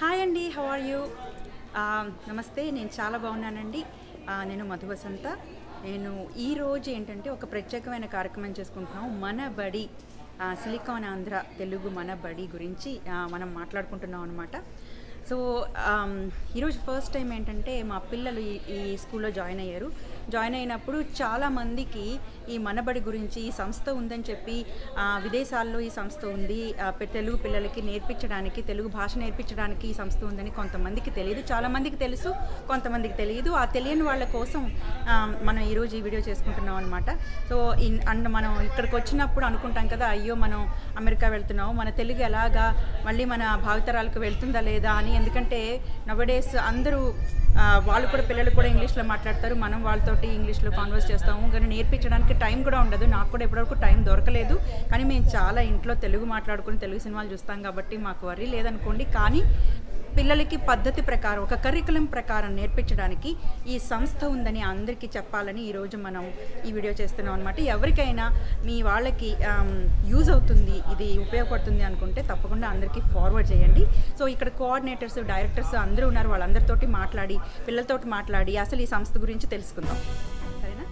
Hi అండి how are you నమస్తే నేను చాలా బాగున్నానండి ఆ, నేను మధు వసంత నేను ఈరోజు ఏంటంటే ఒక ప్రత్యేకమైన కార్యక్రమం చేసుకుంటున్నాం మన బడి ఆ, సిలికాన్ ఆంధ్ర తెలుగు మన బడి గురించి ఆ, మనం మాట్లాడుకుంటున్నాం అనమాట సో ఆమ్, ఈరోజు ఫస్ట్ టైం ఏంటంటే మా పిల్లలు ఈ ఈ స్కూల్లో జాయిన్ అయ్యారు జాయిన్ అయినప్పుడు చాలామందికి ఈ మనబడి గురించి ఈ సంస్థ ఉందని చెప్పి ఆ, విదేశాల్లో ఈ సంస్థ ఉంది ఆ, పె- తెలుగు పిల్లలకి నేర్పించడానికి తెలుగు భాష నేర్పించడానికి ఈ సంస్థ ఉందని కొంతమందికి తెలియదు చాలామందికి తెలుసు కొంతమందికి తెలియదు ఆ తెలియని వాళ్ళ కోసం ఆ, మనం ఈరోజు ఈ వీడియో చేసుకుంటున్నాం అనమాట సో ఇన్- అండ్ మనం ఇక్కడికి వచ్చినప్పుడు అనుకుంటాం కదా అయ్యో మనం అమెరికా వెళ్తున్నాం మన తెలుగు ఎలాగా మళ్ళీ మన భావితరాలకు వెళ్తుందా లేదా అని ఎందుకంటే నవడేస్ అందరూ ఆ, వాళ్ళు కూడా పిల్లలు కూడా ఇంగ్లీష్లో మాట్లాడతారు మనం వాళ్ళతోటి ఇంగ్లీష్లో కాన్వర్స్ చేస్తాము కానీ నేర్పించడానికి టైం కూడా ఉండదు నాకు కూడా ఇప్పటివరకు టైం దొరకలేదు కానీ మేము చాలా ఇంట్లో తెలుగు మాట్లాడుకుని తెలుగు సినిమాలు చూస్తాం కాబట్టి మాకు వరి లేదనుకోండి కానీ పిల్లలకి పద్ధతి ప్రకారం ఒక కరికులం ప్రకారం నేర్పించడానికి ఈ సంస్థ ఉందని అందరికీ చెప్పాలని ఈరోజు మనం ఈ వీడియో చేస్తున్నాం అనమాట ఎవరికైనా మీ వాళ్ళకి యూజ్ అవుతుంది ఇది ఉపయోగపడుతుంది అనుకుంటే తప్పకుండా అందరికీ ఫార్వర్డ్ చేయండి సో ఇక్కడ కోఆర్డినేటర్స్ డైరెక్టర్స్ అందరూ ఉన్నారు వాళ్ళందరితోటి మాట్లాడి పిల్లలతోటి మాట్లాడి అసలు ఈ సంస్థ గురించి తెలుసుకుందాం సరేనా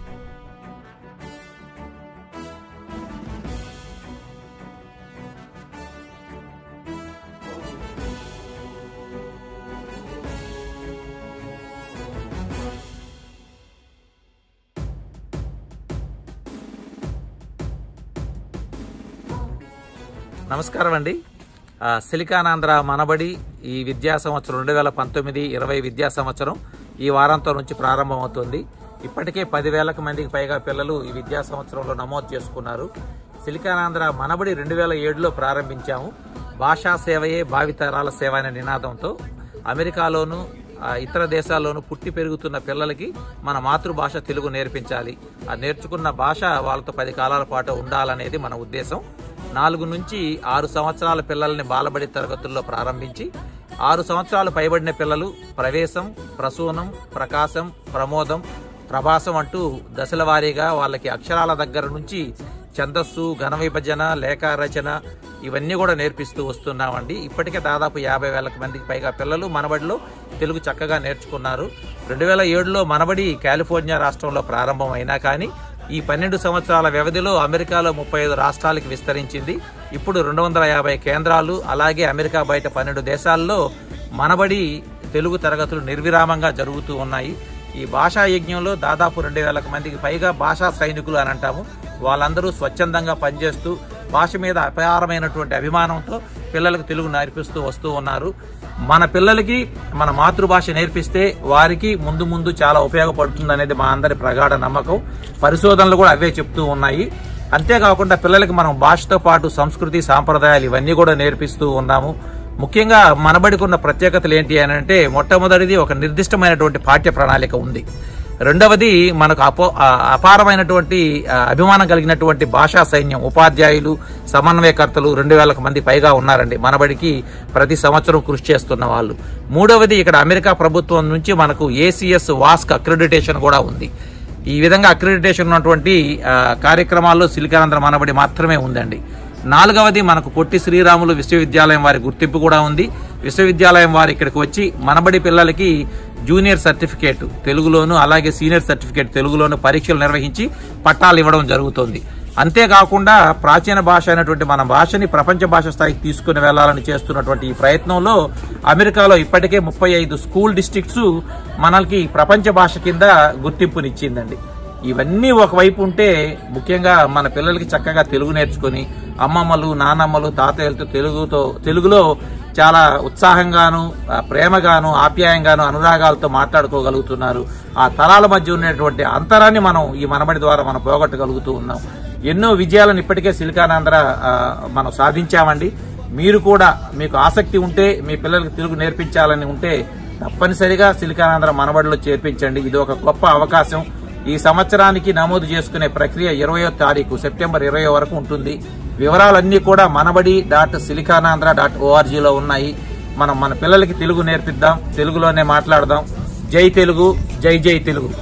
నమస్కారం అండి ఆ, సిలికాన్ ఆంధ్ర మనబడి ఈ విద్యా సంవత్సరం రెండు వేల పంతొమ్మిది ఇరవై విద్యా సంవత్సరం ఈ వారాంతం నుంచి ప్రారంభమవుతుంది ఇప్పటికే పదివేలకు మందికి పైగా పిల్లలు ఈ విద్యా సంవత్సరంలో నమోదు చేసుకున్నారు సిలికాన్ ఆంధ్ర మనబడి రెండు వేల ఏడులో ప్రారంభించాము భాషా సేవయే భావితరాల సేవ అనే నినాదంతో అమెరికాలోను ఆ, ఇతర దేశాల్లోనూ పుట్టి పెరుగుతున్న పిల్లలకి మన మాతృభాష తెలుగు నేర్పించాలి ఆ నేర్చుకున్న భాష వాళ్ళతో పది కాలాల పాటు ఉండాలనేది మన ఉద్దేశం నాలుగు నుంచి ఆరు సంవత్సరాల పిల్లల్ని బాలబడి తరగతుల్లో ప్రారంభించి ఆరు సంవత్సరాలు పైబడిన పిల్లలు ప్రవేశం ప్రసూనం ప్రకాశం ప్రమోదం ప్రభాసం అంటూ దశల వారీగా వాళ్ళకి అక్షరాల దగ్గర నుంచి ఛందస్సు ఘన విభజన లేఖ రచన ఇవన్నీ కూడా నేర్పిస్తూ వస్తున్నామండి ఇప్పటికే దాదాపు యాభై వేలకు మందికి పైగా పిల్లలు మనబడిలో తెలుగు చక్కగా నేర్చుకున్నారు రెండు వేల ఏడులో మనబడి కాలిఫోర్నియా రాష్ట్రంలో ప్రారంభం అయినా కానీ ఈ పన్నెండు సంవత్సరాల వ్యవధిలో అమెరికాలో ముప్పై ఐదు రాష్ట్రాలకి విస్తరించింది ఇప్పుడు రెండు వందల యాభై కేంద్రాలు అలాగే అమెరికా బయట పన్నెండు దేశాల్లో మనబడి తెలుగు తరగతులు నిర్విరామంగా జరుగుతూ ఉన్నాయి ఈ భాషా యజ్ఞంలో దాదాపు రెండు వేలకు మందికి పైగా భాషా సైనికులు అని అంటాము వాళ్ళందరూ స్వచ్ఛందంగా పనిచేస్తూ భాష మీద అపారమైనటువంటి అభిమానంతో పిల్లలకు తెలుగు నేర్పిస్తూ వస్తూ ఉన్నారు మన పిల్లలకి మన మాతృభాష నేర్పిస్తే వారికి ముందు ముందు చాలా ఉపయోగపడుతుంది అనేది మా అందరి ప్రగాఢ నమ్మకం పరిశోధనలు కూడా అవే చెప్తూ ఉన్నాయి అంతేకాకుండా పిల్లలకి మనం భాషతో పాటు సంస్కృతి సాంప్రదాయాలు ఇవన్నీ కూడా నేర్పిస్తూ ఉన్నాము ముఖ్యంగా మనబడికి ఉన్న ప్రత్యేకతలు ఏంటి అని అంటే మొట్టమొదటిది ఒక నిర్దిష్టమైనటువంటి పాఠ్య ప్రణాళిక ఉంది రెండవది మనకు అపో ఆ, అపారమైనటువంటి ఆ, అభిమానం కలిగినటువంటి భాషా సైన్యం ఉపాధ్యాయులు సమన్వయకర్తలు రెండు వేలకు మంది పైగా ఉన్నారండి మనబడికి ప్రతి సంవత్సరం కృషి చేస్తున్న వాళ్ళు మూడవది ఇక్కడ అమెరికా ప్రభుత్వం నుంచి మనకు ఏసీఎస్ వాస్క్ అక్రిడిటేషన్ కూడా ఉంది ఈ విధంగా అక్రిడిటేషన్ ఉన్నటువంటి ఆ, కార్యక్రమాల్లో సిలికానంద్ర మనబడి మాత్రమే ఉందండి నాలుగవది మనకు పొట్టి శ్రీరాములు విశ్వవిద్యాలయం వారి గుర్తింపు కూడా ఉంది విశ్వవిద్యాలయం వారు ఇక్కడికి వచ్చి మనబడి పిల్లలకి జూనియర్ సర్టిఫికేట్ తెలుగులోను అలాగే సీనియర్ సర్టిఫికేట్ తెలుగులోను పరీక్షలు నిర్వహించి పట్టాలు ఇవ్వడం జరుగుతుంది అంతేకాకుండా ప్రాచీన భాష అయినటువంటి మన భాషని ప్రపంచ భాష స్థాయికి తీసుకుని వెళ్లాలని చేస్తున్నటువంటి ఈ ప్రయత్నంలో అమెరికాలో ఇప్పటికే ముప్పై ఐదు స్కూల్ డిస్ట్రిక్ట్స్ మనకి ప్రపంచ భాష కింద గుర్తింపునిచ్చిందండి ఇవన్నీ ఒకవైపు ఉంటే ముఖ్యంగా మన పిల్లలకి చక్కగా తెలుగు నేర్చుకొని అమ్మమ్మలు నానమ్మలు తాతయ్యలతో తెలుగుతో తెలుగులో చాలా ఉత్సాహంగాను ఆ, ప్రేమగాను ఆప్యాయంగాను అనురాగాలతో మాట్లాడుకోగలుగుతున్నారు ఆ తరాల మధ్య ఉన్నటువంటి అంతరాన్ని మనం ఈ మనబడి ద్వారా మనం పోగొట్టగలుగుతూ ఉన్నాం ఎన్నో విజయాలను ఇప్పటికే సిలికానాంధ్ర ఆ, మనం సాధించామండి మీరు కూడా మీకు ఆసక్తి ఉంటే మీ పిల్లలకి తెలుగు నేర్పించాలని ఉంటే తప్పనిసరిగా సిలికానాంధ్ర మనబడిలో చేర్పించండి ఇది ఒక గొప్ప అవకాశం ఈ సంవత్సరానికి నమోదు చేసుకునే ప్రక్రియ ఇరవయో తారీఖు సెప్టెంబర్ ఇరవై వరకు ఉంటుంది వివరాలన్నీ కూడా మనబడి డాట్ సిలికానాంధ్ర డాట్ ఓఆర్జీలో ఉన్నాయి మనం మన పిల్లలకి తెలుగు నేర్పిద్దాం తెలుగులోనే మాట్లాడదాం జై తెలుగు జై జై తెలుగు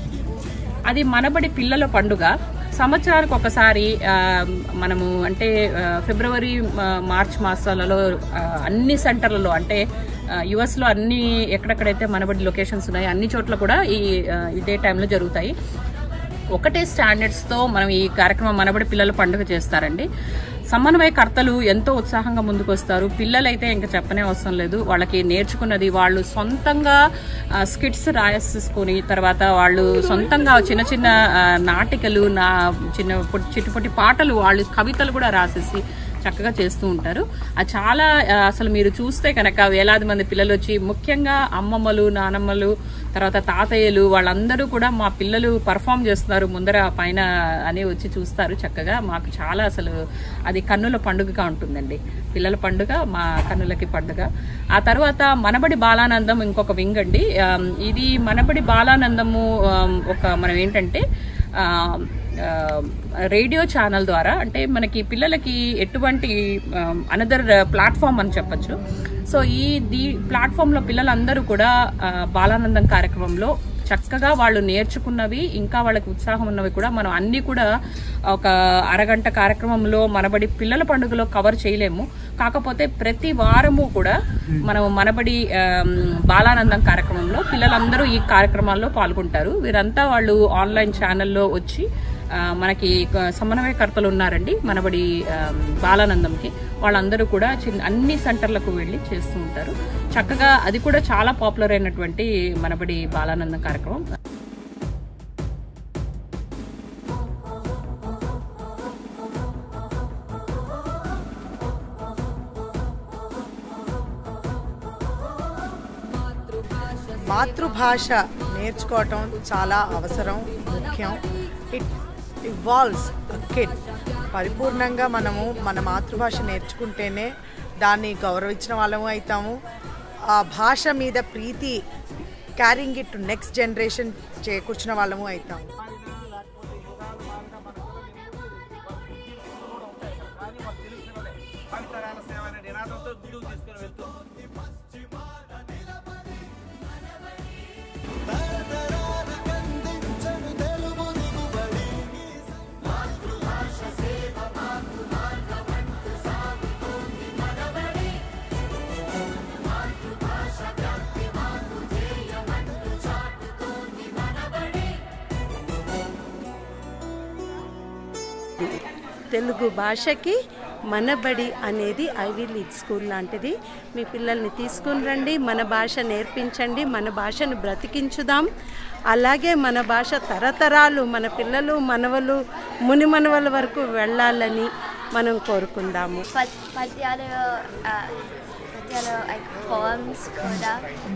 అది మనబడి పిల్లల పండుగ సంవత్సరానికి ఒకసారి ఆ, మనము అంటే ఆ, ఫిబ్రవరి ఆ, మార్చ్ మాసాలలో ఆ, అన్ని సెంటర్లలో అంటే యుఎస్ లో అన్ని ఎక్కడెక్కడైతే మనబడి లొకేషన్స్ ఉన్నాయో అన్ని చోట్ల కూడా ఈ ఆ, ఇదే టైంలో జరుగుతాయి ఒకటే స్టాండర్డ్స్ తో మనం ఈ కార్యక్రమం మనబడి పిల్లల పండుగ చేస్తారండి సమన్వయకర్తలు ఎంతో ఉత్సాహంగా ముందుకు వస్తారు పిల్లలైతే ఇంకా చెప్పనే అవసరం లేదు వాళ్ళకి నేర్చుకున్నది వాళ్ళు సొంతంగా స్కిట్స్ రాసేసుకొని తర్వాత వాళ్ళు సొంతంగా చిన్న చిన్న ఆ, నాటికలు నా చిన్న పొట్టి- చిట్టి పొట్టి పాటలు వాళ్ళు కవితలు కూడా రాసేసి చక్కగా చేస్తూ ఉంటారు అది చాలా ఆ, అసలు మీరు చూస్తే కనుక వేలాది మంది పిల్లలు వచ్చి ముఖ్యంగా అమ్మమ్మలు నానమ్మలు తర్వాత తాతయ్యలు వాళ్ళందరూ కూడా మా పిల్లలు పర్ఫామ్ చేస్తున్నారు ముందర పైన అని వచ్చి చూస్తారు చక్కగా మాకు చాలా అసలు అది కన్నుల పండుగగా ఉంటుందండి పిల్లల పండుగ మా కన్నులకి పండుగ ఆ తర్వాత మనబడి బాలానందం ఇంకొక వింగ్ అండి ఆ, ఇది మనబడి బాలానందము ఆ, ఒక మనం ఏంటంటే ఆ, ఆ, రేడియో ఛానల్ ద్వారా అంటే మనకి పిల్లలకి ఎటువంటి అనదర్ ప్లాట్ఫామ్ అని చెప్పొచ్చు సో ఈ దీ ప్లాట్ఫామ్లో పిల్లలందరూ కూడా ఆ, బాలానందం కార్యక్రమంలో చక్కగా వాళ్ళు నేర్చుకున్నవి ఇంకా వాళ్ళకి ఉత్సాహం ఉన్నవి కూడా మనం అన్ని కూడా ఒక అరగంట కార్యక్రమంలో మనబడి పిల్లల పండుగలో కవర్ చేయలేము కాకపోతే ప్రతి వారము కూడా మనం మనబడి ఆమ్, బాలానందం కార్యక్రమంలో పిల్లలందరూ ఈ కార్యక్రమాల్లో పాల్గొంటారు వీరంతా వాళ్ళు ఆన్లైన్ ఛానల్లో వచ్చి ఆ, మనకి క- సమన్వయకర్తలు ఉన్నారండి మనబడి ఆమ్, బాలానందంకి వాళ్ళందరూ కూడా చిన్న అన్ని సెంటర్లకు వెళ్ళి చేస్తూ ఉంటారు చక్కగా అది కూడా చాలా పాపులర్ అయినటువంటి మనబడి బాలానందం కార్యక్రమం మాతృభాష నేర్చుకోవటం చాలా అవసరం ముఖ్యం ఇట్ ఇవాల్వ్స్ కిడ్ పరిపూర్ణంగా మనము మన మాతృభాష నేర్చుకుంటేనే దాన్ని గౌరవించిన వాళ్ళము అవుతాము ఆ భాష మీద ప్రీతి carrying it to next generation చేకూర్చిన వాళ్ళము అవుతాము తెలుగు భాషకి మనబడి అనేది ఐవీ లీగ్ స్కూల్ లాంటిది మీ పిల్లల్ని తీసుకుని రండి మన భాష నేర్పించండి మన భాషను బ్రతికించుదాం అలాగే మన భాష తరతరాలు మన పిల్లలు మనవలు ముని మనవల వరకు వెళ్ళాలని మనం కోరుకుందాము పద్ పద్యాలు ఆ, పద్యాలు లైక్ పోయమ్స్ కూడా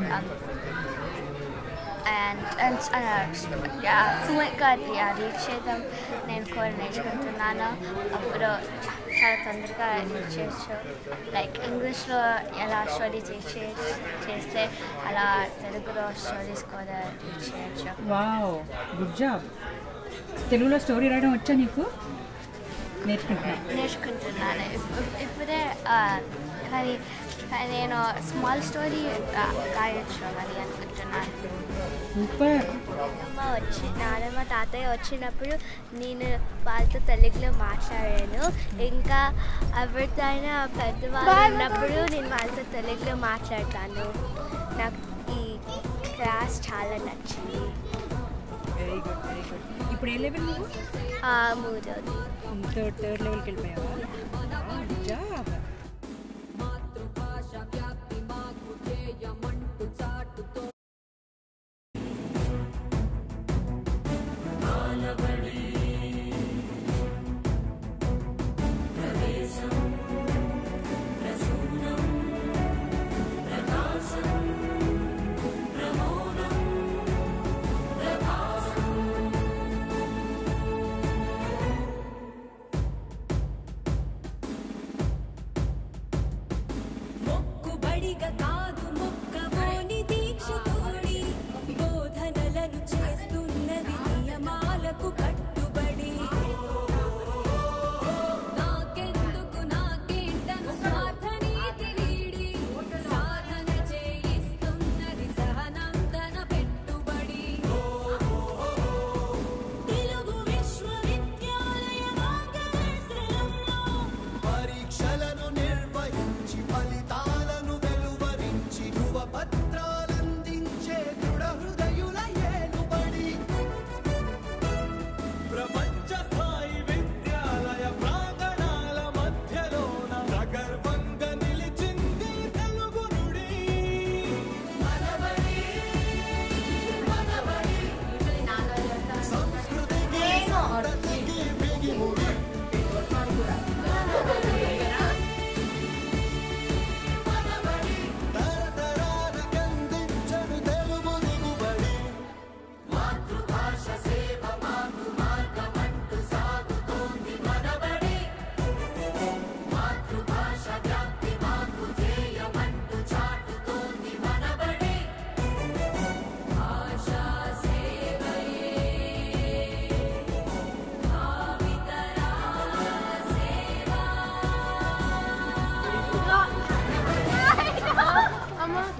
అండ్ అండ్ ఫ్లూయెంట్గా రీడ్ చేయడం నేను కూడా నేర్చుకుంటున్నాను అప్పుడు చాలా తొందరగా రీడ్ చేయొచ్చు లైక్ ఇంగ్లీష్లో ఎలా స్టడీ చేసే చేస్తే అలా తెలుగులో స్టడీస్ కూడా రీడ్ చేయొచ్చు వావ్ గుడ్ జాబ్ తెలుగులో స్టోరీ రాయడం వచ్చా నీకు నేర్చుకుంటున్నా నేర్చుకుంటున్నాను ఇప్- ఇప్పుడే ఆ, కానీ కానీ నేను స్మాల్ స్టోరీ రాయొచ్చు అని అనుకుంటున్నాను సూపర్ నానమ్మ వచ్చి నానమ్మ తాతయ్య వచ్చినప్పుడు నేను వాళ్ళతో తెలుగులో మాట్లాడాను ఇంకా ఎవరితోనైనా పెద్దవాళ్ళు ఉన్నప్పుడు నేను వాళ్ళతో తెలుగులో మాట్లాడతాను నాకు ఈ క్లాస్ చాలా నచ్చింది వెరీ గుడ్ వెరీ గుడ్ ఇప్పుడు ఏ లెవెల్ నువ్వు ఆ, మూడోది థర్డ్ థర్డ్ లెవెల్కి వెళ్ళిపోయావా good job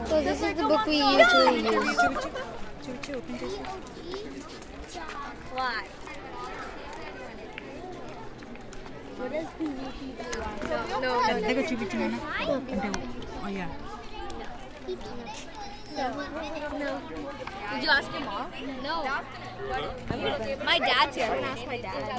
So this is the book we usually use. చూపించు ఓపెన్ చేసి Why? What does PVP do? No, no. పెద్దగా చూపించు నాన్న అంటే అయ్యా No. Did you ask your mom? No. My dad's here. I'm gonna ask my dad.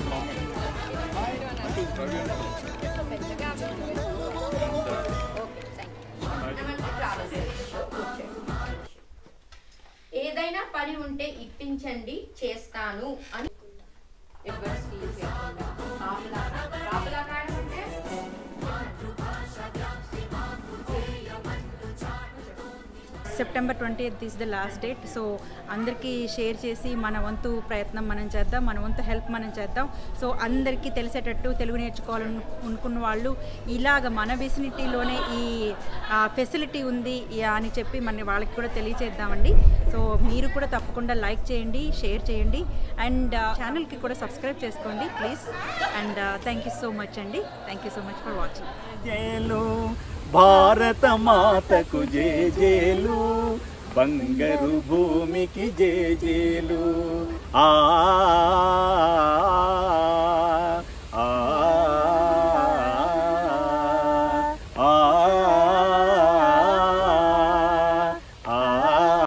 ఏదైనా పని ఉంటే ఇప్పించండి చేస్తాను అని ఎవరు స్టీల్ చేయకుండా కాపలా కాపలా కాయడం అంటే September twenty eighth is the last date so అందరికీ షేర్ చేసి మన వంతు ప్రయత్నం మనం చేద్దాం మన వంతు హెల్ప్ మనం చేద్దాం సో అందరికీ తెలిసేటట్టు తెలుగు నేర్చుకోవాలను అనుకున్న వాళ్ళు ఇలాగ మన విసినిటీలోనే ఈ ఫెసిలిటీ ఉంది ఈ- అని చెప్పి మన వాళ్ళకి కూడా తెలియచేద్దామండి సో మీరు కూడా తప్పకుండా లైక్ చేయండి షేర్ చేయండి అండ్ ఛానల్కి కూడా సబ్స్క్రైబ్ చేసుకోండి please and thank you so much అండి thank you so much for watching జేలు భారత మాతకు జేజేలు బంగారు భూమికి జేజేలు ఆ